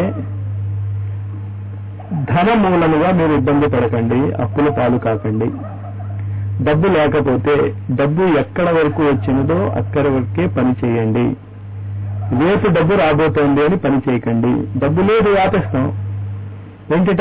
ధన మూలముగా మీరు ఇబ్బంది పడకండి అప్పుల పాలు కాకండి డబ్బు లేకపోతే డబ్బు ఎక్కడ వరకు వచ్చినదో అక్కడ వరకే పని చేయండి రేపు డబ్బు రాబోతోంది అని పని చేయకండి డబ్బు లేదు ఆపేస్తాం ఏంటిట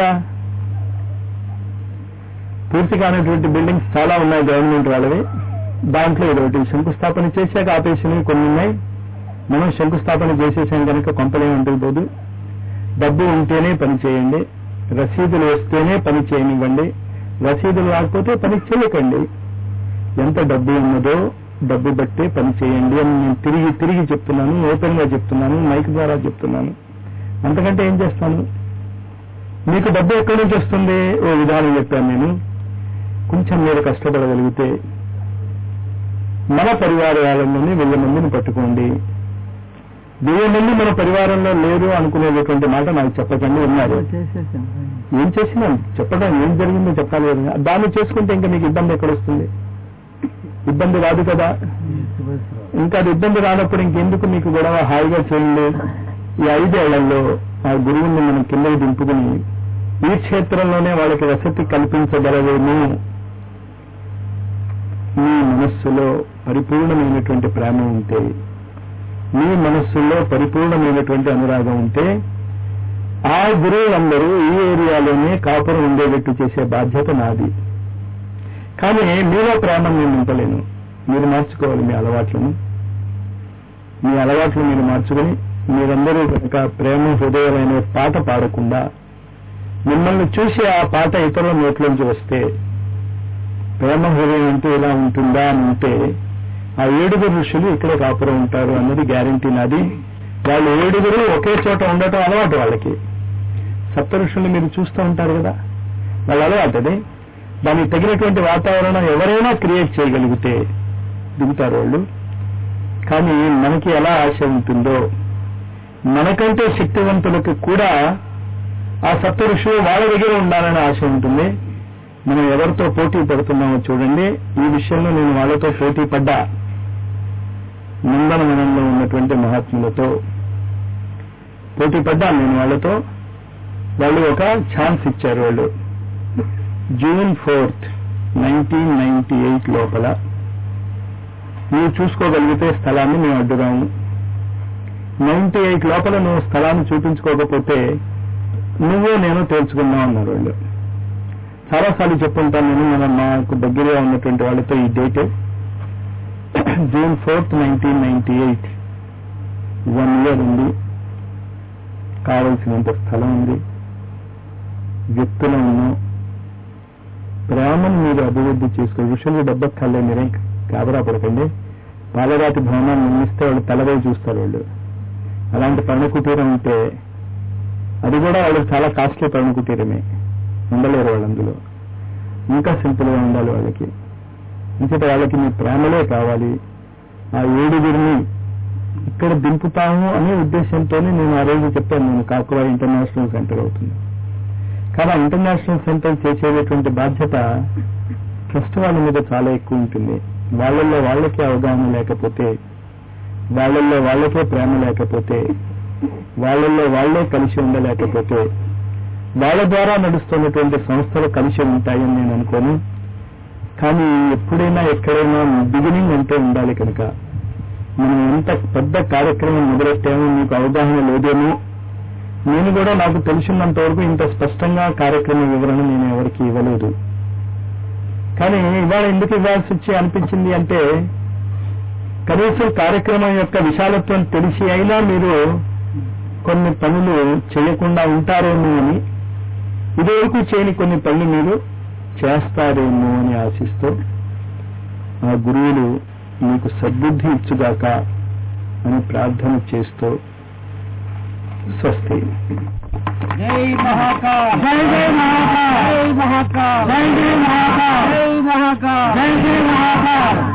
పూర్తి కానటువంటి బిల్డింగ్స్ చాలా ఉన్నాయి గవర్నమెంట్ వాళ్ళవి దాంట్లో ఇదొకటి శంకుస్థాపన చేశాక ఆపేసినవి కొన్ని ఉన్నాయి మనం శంకుస్థాపన చేసేసాం కనుక కొంపలే ఉంటుంది పోదు డబ్బు ఉంటేనే పని చేయండి రసీదులు వస్తేనే పని చేయనివ్వండి రసీదులు రాకపోతే పని చేయకండి ఎంత డబ్బు ఉన్నదో డబ్బు బట్టే పని చేయండి అని నేను తిరిగి తిరిగి చెప్తున్నాను ఓపెన్ గా చెప్తున్నాను మైక్ ద్వారా చెప్తున్నాను అంతకంటే ఏం చేస్తాను మీకు డబ్బు ఎక్కడి నుంచి వస్తుంది ఓ విధానం చెప్పాను నేను కొంచెం మీరు కష్టపడగలిగితే మన పరివారాలలోనే వెయ్యి మందిని పట్టుకోండి వెయ్యి మంది మన పరివారంలో లేరు అనుకునేటటువంటి మాట నాకు చెప్పకండి ఉన్నారు చేసేసాం ఏం చేసినా చెప్పడం ఏం జరిగిందో చెప్పాలి కదా దాన్ని చేసుకుంటే ఇంకా మీకు ఇబ్బంది ఎక్కడొస్తుంది ఇబ్బంది రాదు కదా ఇంకా అది ఇబ్బంది రానప్పుడు ఇంకెందుకు మీకు గొడవ హాయిగా చేయండి ఈ ఐదేళ్లలో ఆ గురువుని మనం కిందకి దింపుకుని ఈ క్షేత్రంలోనే వాళ్ళకి వసతి కల్పించగలవేమో మీ మనస్సులో పరిపూర్ణమైనటువంటి ప్రేమ ఉంటే మీ మనస్సులో పరిపూర్ణమైనటువంటి అనురాగం ఉంటే ఆ గురువులందరూ ఈ ఏరియాలోనే కాపురం ఉండేటట్టు చేసే బాధ్యత నాది కానీ మీలో ప్రేమ నేను నింపలేను మీరు మార్చుకోవాలి మీ అలవాట్లను మీ అలవాట్లు మీరు మార్చుకుని మీరందరూ కనుక ప్రేమ హృదయాలనే పాట పాడకుండా మిమ్మల్ని చూసి ఆ పాట ఇతరుల నోట్లోంచి వస్తే ప్రేమ హృదయం అంటే ఇలా ఉంటుందా అని ఉంటే ఆ ఏడుగురు ఋషులు ఇక్కడే కాపురం ఉంటారు అన్నది గ్యారంటీ నాది వాళ్ళు ఏడుగురు ఒకే చోట ఉండటం అలవాటు వాళ్ళకి సప్త ఋషుల్ని మీరు చూస్తూ ఉంటారు కదా వాళ్ళ అలవాటు అది దానికి తగినటువంటి వాతావరణం ఎవరైనా క్రియేట్ చేయగలిగితే దిగుతారు వాళ్ళు కానీ మనకి ఎలా ఆశ ఉంటుందో మనకంటే శక్తివంతులకు కూడా ఆ సప్త ఋషులు వాళ్ళ దగ్గర ఉండాలని ఆశ ఉంటుంది మనం ఎవరితో పోటీ పడుతున్నామో చూడండి ఈ విషయంలో నేను వాళ్ళతో పోటీ పడ్డా నందనవనంలో ఉన్నటువంటి మహాత్ములతో పోటీ పడ్డాను నేను వాళ్ళతో వాళ్ళు ఒక ఛాన్స్ ఇచ్చారు వాళ్ళు June fourth nineteen ninety eight లోపల నువ్వు చూసుకోగలిగితే స్థలాన్ని మేము అడ్డురాము నైన్టీ ఎయిట్ లోపల నువ్వు స్థలాన్ని చూపించుకోకపోతే నువ్వు నేను తేల్చుకుందాం అన్నారు వాళ్ళు చాలాసార్లు చెప్పుంటాను నేను మన మాకు దగ్గరగా ఉన్నటువంటి వాళ్ళతో ఈ date June fourth nineteen ninety eight one year ఉంది కావలసినంత స్థలం ఉంది వ్యక్తులు ఉన్నాం ప్రేమను మీరు అభివృద్ధి చేసుకో విషయంలో డబ్బక్కర్లే మీరేం కాబరా పడకండి పాలరాతి భవనాన్ని నిర్మిస్తే వాళ్ళు తలవై చూస్తారు వాళ్ళు అలాంటి పర్ణ కుటీరం ఉంటే అది కూడా వాళ్ళకి చాలా కాస్ట్లీ పర్ణ కుటీరమే ఉండలేరు వాళ్ళు అందులో ఇంకా సింపుల్ గా ఉండాలి వాళ్ళకి ఇంకటి వాళ్ళకి మీ ప్రేమలే కావాలి ఆ ఏడుగురిని ఇక్కడ దింపుతాము అనే ఉద్దేశంతోనే నేను ఆ రోజు చెప్పాను నేను కాకువా ఇంటర్నేషనల్ సెంటర్ అవుతుంది కానీ ఆ ఇంటర్నేషనల్ సెంటర్ చేసేటటువంటి బాధ్యత ట్రస్ట్ వాళ్ళ మీద చాలా ఎక్కువ ఉంటుంది వాళ్ళల్లో వాళ్ళకే అవగాహన లేకపోతే వాళ్ళల్లో వాళ్ళకే ప్రేమ లేకపోతే వాళ్ళల్లో వాళ్ళే కలిసి ఉండలేకపోతే వాళ్ళ ద్వారా నడుస్తున్నటువంటి సంస్థలు కలిసి ఉంటాయని నేను అనుకోను కానీ ఎప్పుడైనా ఎక్కడైనా బిగినింగ్ అంటే ఉండాలి కనుక మనం ఎంత పెద్ద కార్యక్రమం మొదలెట్టామో మీకు అవగాహన లేదేమో నేను కూడా నాకు తెలిసినంత వరకు ఇంత స్పష్టంగా కార్యక్రమ వివరణ నేను ఎవరికి ఇవ్వలేదు కానీ ఇవాళ ఎందుకు ఇవ్వాల్సి వచ్చి అనిపించింది అంటే కనీసం కార్యక్రమం యొక్క విశాలత్వం తెలిసి అయినా మీరు కొన్ని పనులు చేయకుండా ఉంటారేమో అని ఇదివరకు చేయని కొన్ని పనులు మీరు చేస్తారేమో అని ఆశిస్తూ ఆ గురువులు మీకు సద్బుద్ధి ఇచ్చుగాక అని ప్రార్థన చేస్తూ స్వస్తి జై మహాకాల్ జై జై మహాకాల్ జై మహాకాల్ జై జై మహాకాల్ జై జై మహాకాల్ జై జై మహాకాల్